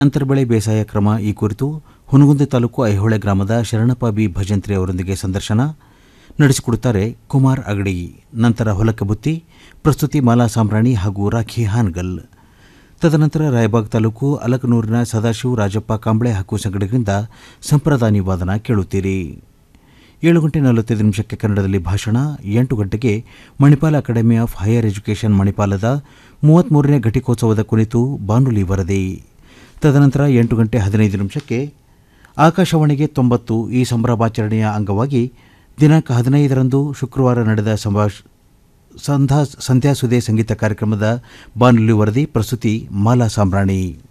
ಅಂತರ ಬೆಳೆ ಬೇಸಾಯ ಕ್ರಮ ಈ ಕುರಿತು ಹುನಗುಂದಿ ತಾಲೂಕು ಐಹೊಳೆ ಗ್ರಾಮದ ಶರಣಪ್ಪ ಬಿ ಭಜಂತ್ರಿ ಅವರೊಂದಿಗೆ ಸಂದರ್ಶನ ನಡೆಸಿಕೊಡುತ್ತಾರೆ ಕುಮಾರ್ ಅಗಡಿ ನಂತರ ಹೊಲಕ್ಕೆ ಬುತ್ತಿ ಪ್ರಸ್ತುತಿ ಮಾಲಾ ಸಾಂಬ್ರಾಣಿ ಹಾಗೂ ರಾಖಿ ಹಾನ್ಗಲ್ ತದನಂತರ ರಾಯಬಾಗ್ ತಾಲೂಕು ಅಲಕನೂರಿನ ಸದಾಶಿವ ರಾಜಪ್ಪ ಕಾಂಬಳೆ ಹಾಗೂ ಸಂಗಡಿಗರಿಂದ ಸಂಪ್ರದಾನಿ ವಾದನ ಕೇಳುತ್ತೀರಿ ಏಳು ಗಂಟೆ ನಲವತ್ತೈದು ನಿಮಿಷಕ್ಕೆ ಕನ್ನಡದಲ್ಲಿ ಭಾಷಣ ಎಂಟು ಗಂಟೆಗೆ Manipal academy of higher education ಮಣಿಪಾಲದ ಮೂವತ್ತ್ಮೂರನೇ ಘಟಿಕೋತ್ಸವದ ಕುರಿತು ಬಾನುಲಿ ವರದಿ ತದನಂತರ ಎಂಟು ಗಂಟೆ ಹದಿನೈದು ನಿಮಿಷಕ್ಕೆ ಆಕಾಶವಾಣಿಗೆ ತೊಂಬತ್ತು ಈ ಸಂಭ್ರಮಾಚರಣೆಯ ಅಂಗವಾಗಿ ದಿನಾಂಕ ಹದಿನೈದರಂದು ಶುಕ್ರವಾರ ನಡೆದ ಸಂಭಾಷ್ ಸಂಧ್ಯಾ ಸಂಧ್ಯಾ ಸುದೆ ಸಂಗೀತ ಕಾರ್ಯಕ್ರಮದ ಬಾನುಲಿ ವರದಿ ಪ್ರಸ್ತುತಿ ಮಾಲಾ ಸಾಂಬ್ರಾಣಿ